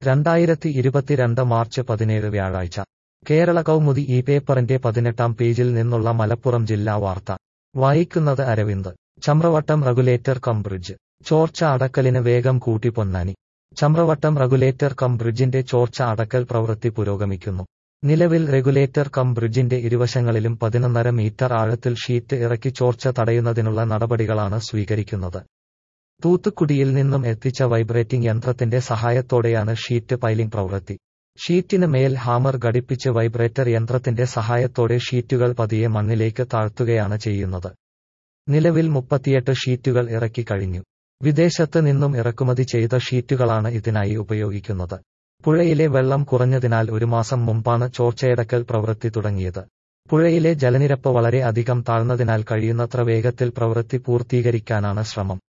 രണ്ടായിരത്തി ഇരുപത്തിരണ്ട് മാർച്ച് പതിനേഴ് വ്യാഴാഴ്ച കേരള കൗമുദി ഈ പേപ്പറിന്റെ പതിനെട്ടാം പേജിൽ നിന്നുള്ള മലപ്പുറം ജില്ലാ വാർത്ത വായിക്കുന്നത് Aravind Chamravattam regulator cum bridge ചോർച്ച അടക്കലിന് വേഗം കൂട്ടി പൊന്നാനി ചമ്രവട്ടം റെഗുലേറ്റർ കം ബ്രിഡ്ജിന്റെ ചോർച്ച അടക്കൽ പ്രവൃത്തി പുരോഗമിക്കുന്നു നിലവിൽ റെഗുലേറ്റർ കം ബ്രിഡ്ജിന്റെ ഇരുവശങ്ങളിലും പതിനൊന്നര മീറ്റർ ആഴത്തിൽ ഷീറ്റ് ഇറക്കി ചോർച്ച തടയുന്നതിനുള്ള നടപടികളാണ് സ്വീകരിക്കുന്നത് തൂത്തുക്കുടിയിൽ നിന്നും എത്തിച്ച വൈബ്രേറ്റിംഗ് യന്ത്രത്തിന്റെ സഹായത്തോടെയാണ് ഷീറ്റ് പൈലിംഗ് പ്രവൃത്തി ഷീറ്റിന് മേൽ ഹാമർ ഘടിപ്പിച്ച് വൈബ്രേറ്റർ യന്ത്രത്തിന്റെ സഹായത്തോടെ ഷീറ്റുകൾ പതിയെ മണ്ണിലേക്ക് താഴ്ത്തുകയാണ് ചെയ്യുന്നത് നിലവിൽ മുപ്പത്തിയെട്ട് ഷീറ്റുകൾ ഇറക്കി കഴിഞ്ഞു വിദേശത്ത് നിന്നും ഇറക്കുമതി ചെയ്ത ഷീറ്റുകളാണ് ഇതിനായി ഉപയോഗിക്കുന്നത് പുഴയിലെ വെള്ളം കുറഞ്ഞതിനാൽ ഒരു മാസം മുമ്പാണ് ചോർച്ചയടക്കൽ പ്രവൃത്തി തുടങ്ങിയത് പുഴയിലെ ജലനിരപ്പ് വളരെ അധികം താഴ്ന്നതിനാൽ കഴിയുന്നത്ര വേഗത്തിൽ പ്രവൃത്തി പൂർത്തീകരിക്കാനാണ് ശ്രമം